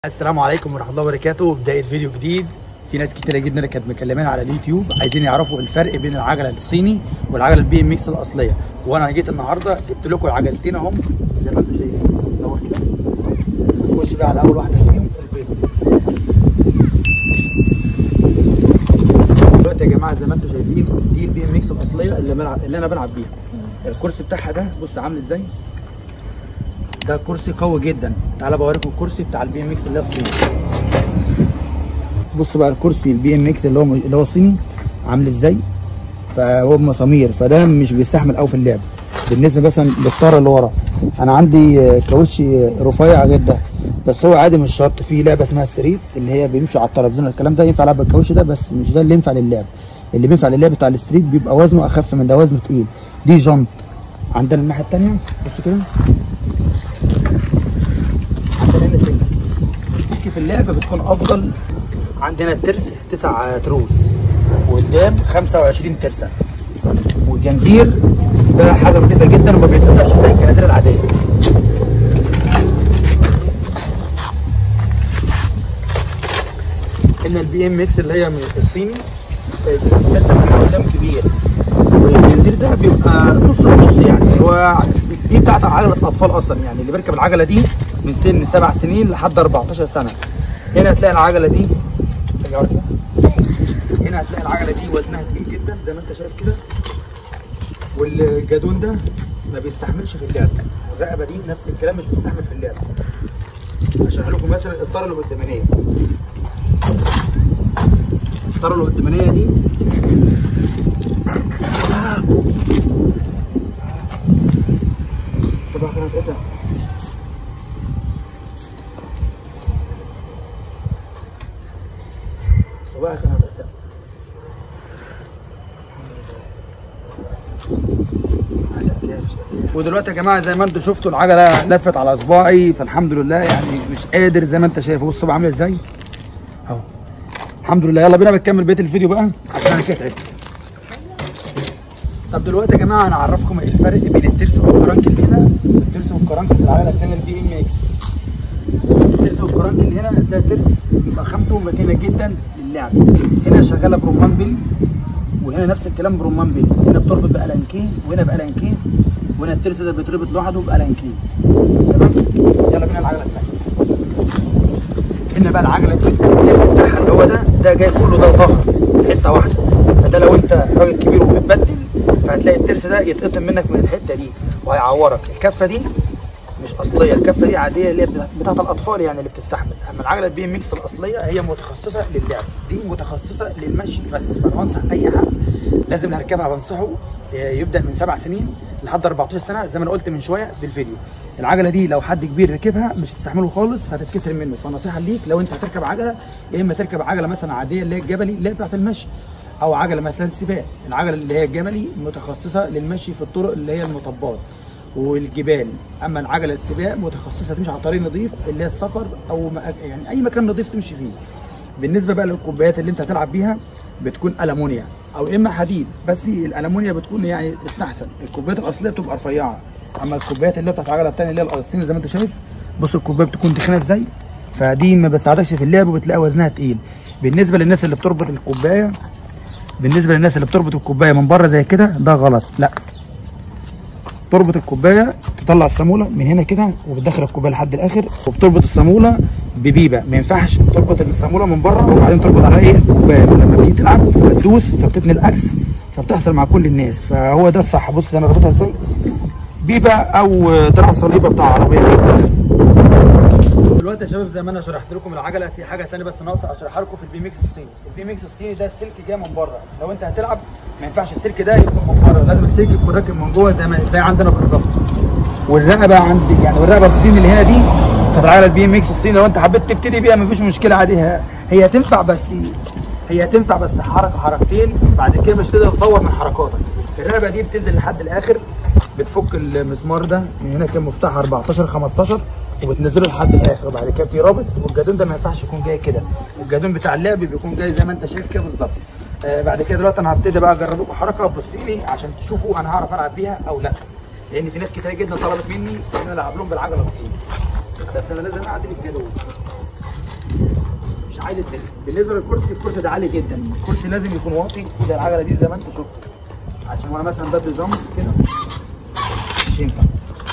السلام عليكم ورحمه الله وبركاته بدايه فيديو جديد في ناس كتيره جدا كانت مكلمين على اليوتيوب عايزين يعرفوا الفرق بين العجله الصيني والعجله البي ام اكس الاصليه وانا جيت النهارده جبت لكم العجلتين اهم زي ما انتم شايفين صور كده نخش بقى على اول واحده فيهم البيضه دلوقتي يا جماعه زي ما انتم شايفين دي البي ام اكس الاصليه اللي بلعب اللي انا بلعب بيها الكرسي بتاعها ده بص عامل ازاي ده كرسي قوي جدا تعالى بوريكم الكرسي بتاع البي ام اكس اللي هي الصيني بصوا بقى الكرسي البي ام اكس اللي هو اللي هو الصيني عامل ازاي فهو بمسامير فده مش بيستحمل قوي في اللعب بالنسبه مثلا للطاره اللي ورا انا عندي كاوتش رفيع غير ده بس هو عادي مش شرط في لعبه اسمها ستريت اللي هي بيمشي على الترابيزون الكلام ده ينفع العب بالكاوتش ده بس مش ده اللي ينفع للعب اللي بينفع للعب بتاع الستريت بيبقى وزنه اخف من ده وزنه تقيل دي جنط عندنا الناحيه الثانيه بص كده عندنا هنا سلك السلك في اللعبه بتكون افضل عندنا الترس تسع تروس وقدام 25 ترسه والجنزير ده حاجه نضيفه جدا وما بيتقطعش زي الجنازير العاديه ان البي ام اكس اللي هي من الصيني الترسه بتاعها قدام كبير والجنزير ده بيبقى نص نص يعني هو دي بتاعت عجله اطفال اصلا يعني اللي بيركب العجله دي من سن سبع سنين لحد 14 سنه هنا هتلاقي العجله دي كده هنا هتلاقي العجله دي وزنها تقيل جدا زي ما انت شايف كده والجادون ده ما بيستحملش في اللعب الرقبه دي نفس الكلام مش بتستحمل في اللعب اشرح لكم مثلا الطاره اللي قدامانيه الطاره اللي قدامانيه دي صباح كانت اتقطع صباح كانت اتقطع ودلوقتي يا جماعه زي ما انتم شفتوا العجله لفت على صباعي فالحمد لله يعني مش قادر زي ما انت شايف بص صباعي عامل ازاي اهو الحمد لله يلا بينا بنكمل بقيه الفيديو بقى عشان انا كده تعبت طب دلوقتي يا جماعه انا هعرفكم ايه الفرق بين الترس والكرانكل هنا الترس والكرانكل في العجله الثانيه البي ام اكس الترس والكرانكل هنا ده ترس بيبقى خامته متينه جدا للعب هنا شغاله برمان بيل وهنا نفس الكلام برمان بيل هنا بتربط بألانكيه وهنا بألانكيه وهنا الترس ده بيتربط لوحده بألانكيه تمام يلا بينا العجله الثانيه هنا بقى العجله دي الترس بتاعها اللي هو ده ده جاي كله ده ظهر حته واحده فده لو انت راجل كبير وبتبدل فهتلاقي الترس ده يتقطم منك من الحته دي وهيعورك الكفه دي مش اصليه الكفه دي عاديه اللي هي بتاعت الاطفال يعني اللي بتستحمل اما العجله البي ام اكس الاصليه هي متخصصه للعب دي متخصصه للمشي بس فانا بنصح اي حد لازم اللي هركبها بنصحه يبدا من سبع سنين لحد 14 سنه زي ما انا قلت من شويه في الفيديو العجله دي لو حد كبير ركبها مش هتستحمله خالص فهتتكسر منه فنصيحه ليك لو انت هتركب عجله يا اما تركب عجله مثلا عاديه اللي هي الجبلي اللي هي بتاعت المشي او عجله مثلا سباق العجله اللي هي الجملي متخصصه للمشي في الطرق اللي هي المطبات والجبال اما العجله السباق متخصصه تمشي على طريق نظيف اللي هي السفر او يعني اي مكان نظيف تمشي فيه بالنسبه بقى للكوبايات اللي انت هتلعب بيها بتكون المونيا او اما حديد بس الالمونيا بتكون يعني تستحسن الكوبايات الاصليه بتبقى رفيعه اما الكوبايات اللي بتاعت العجله الثانيه اللي هي الصيني زي ما انت شايف بص الكوبايه بتكون تخينه ازاي فدي ما بتساعدكش في اللعب وبتلاقي وزنها تقيل بالنسبه للناس اللي بتربط الكوبايه بالنسبه للناس اللي بتربط الكوبايه من بره زي كده ده غلط لا تربط الكوبايه تطلع الصاموله من هنا كده وبتدخل الكوبايه لحد الاخر وبتربط الصاموله ببيبه ما ينفعش تربط الصاموله من بره وبعدين تربط على ايه الكوبايه فلما بتيجي تلعب فبتدوس فبتتني العكس فبتحصل مع كل الناس فهو ده الصح بص انا رابطها ازاي بيبه او دراع صليبه بتاع عربيه دلوقتي يا شباب زي ما انا شرحت لكم العجله في حاجه ثانيه بس ناقصه اشرحها لكم في البي ميكس الصيني البي ميكس الصيني ده السلك جاي من بره لو انت هتلعب ما ينفعش السلك ده يكون من بره لازم السلك يكون راكب من جوه زي ما زي عندنا بالظبط والرقبه عندي يعني والرقبه الصيني اللي هنا دي بتاعت العجله البي ميكس الصيني لو انت حبيت تبتدي بيها ما فيش مشكله عادي هي تنفع بس هي تنفع بس حركه حركتين بعد كده مش تقدر تطور من حركاتك الرقبه دي بتنزل لحد الاخر بتفك المسمار ده من هنا كان مفتاح 14 15 وبتنزله لحد الاخر وبعد كده بيرابط والجادون ده ما ينفعش يكون جاي كده الجادون بتاع اللعب بيكون جاي زي ما انت شايف كده بالظبط آه بعد كده دلوقتي انا هبتدي بقى اجرب لكم حركه بالصيني عشان تشوفوا انا هعرف العب بيها او لا لان في ناس كتير جدا طلبت مني ان انا العب لهم بالعجله الصيني بس انا لازم اعدل الجدول عالي ازاي بالنسبه للكرسي الكرسي ده عالي جدا الكرسي لازم يكون واطي زي العجله دي زي ما انت شفت عشان وانا مثلا بدي جامب كده مش ينفع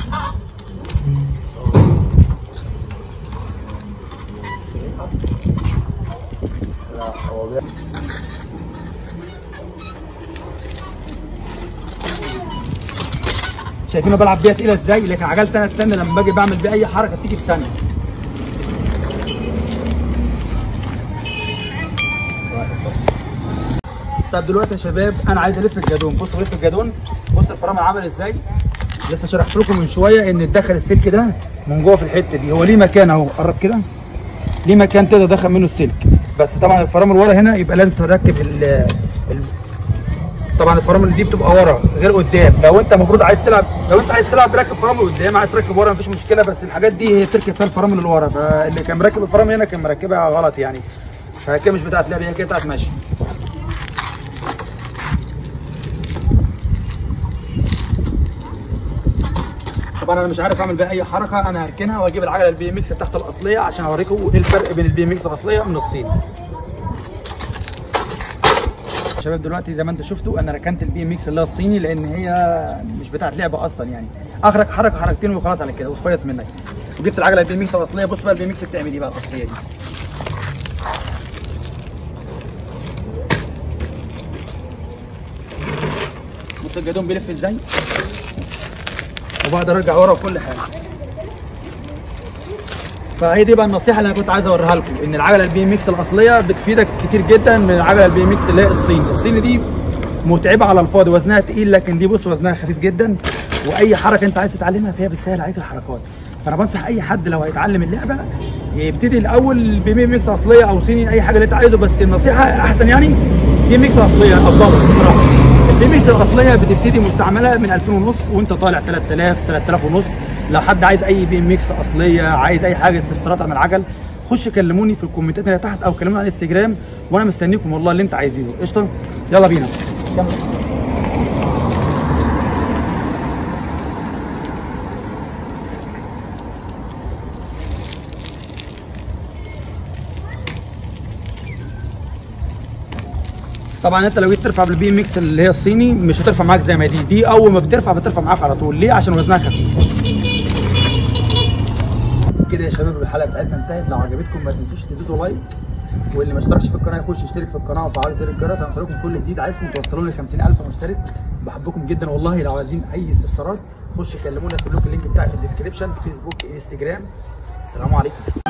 لا هو بيعمل شايفين انا بلعب بيها تقيله ازاي لكن عجلتي انا التانية لما باجي بعمل بيها اي حركه بتيجي في ثانيه طب دلوقتي يا شباب انا عايز الف الجدون بصوا الف الجدون بص الفرامل عامل ازاي لسه شرحت لكم من شويه ان تدخل السلك ده من جوه في الحته دي هو ليه مكان اهو قرب كده ليه مكان تقدر تدخل منه السلك بس طبعا الفرامل ورا هنا يبقى لازم تركب ال ال- طبعا الفرامل دي بتبقى ورا غير قدام لو انت المفروض عايز تلعب لو انت عايز تلعب تركب فرامل قدام عايز تركب ورا مفيش مشكله بس الحاجات دي هي تركب فيها الفرامل اللي ورا فاللي كان مركب الفرامل هنا كان مركبها غلط يعني فهي كده مش بتاعت لعب هي كده بتاعت مشي طبعا انا مش عارف اعمل بيها اي حركه انا هركنها واجيب العجله البي ام اكس بتاعت الاصليه عشان اوريكم ايه الفرق بين البي ام اكس الاصليه من الصيني شباب دلوقتي زي ما انتم شفتوا انا ركنت البي ام اكس اللي هي الصيني لان هي مش بتاعت لعبه اصلا يعني اخرك حركه حركتين وخلاص على كده وتفيص منك وجبت العجله البي ام اكس الاصليه بص بقى البي ام اكس بتعمل ايه بقى الاصليه دي بص الجدون بيلف ازاي وبقدر ارجع ورا وكل حاجه فهي دي بقى النصيحه اللي انا كنت عايز اوريها لكم ان العجله البي ام اكس الاصليه بتفيدك كتير جدا من العجله البي ام اكس اللي هي الصيني الصيني دي متعبه على الفاضي وزنها تقيل لكن دي بص وزنها خفيف جدا واي حركه انت عايز تتعلمها فهي بتسهل عليك الحركات فانا بنصح اي حد لو هيتعلم اللعبه يبتدي الاول بي ام اكس اصليه او صيني اي حاجه اللي انت عايزه بس النصيحه احسن يعني بي ام اكس اصليه افضل بصراحه البي ام اكس الاصليه بتبتدي مستعمله من 2000 ونص وانت طالع 3000 3000 ونص لو حد عايز اي بي ام اكس اصليه عايز اي حاجه استفسارات عن العجل خش كلموني في الكومنتات اللي تحت او كلموني على الانستجرام وانا مستنيكم والله اللي انت عايزينه قشطه يلا بينا يلا. طبعا انت لو جيت ترفع بالبي ام اكس اللي هي الصيني مش هترفع معاك زي ما دي دي اول ما بترفع بترفع معاك على طول ليه عشان وزنها خفيف كده يا شباب الحلقه بتاعتنا انتهت لو عجبتكم ما تنسوش تدوسوا لايك واللي ما اشتركش في القناه يخش يشترك في القناه وفعل زر الجرس هنوصلكم كل جديد عايزكم توصلوا لي 50000 مشترك بحبكم جدا والله لو عايزين اي استفسارات خش كلمونا اسيب لكم اللينك بتاعي في الديسكربشن فيسبوك انستجرام السلام عليكم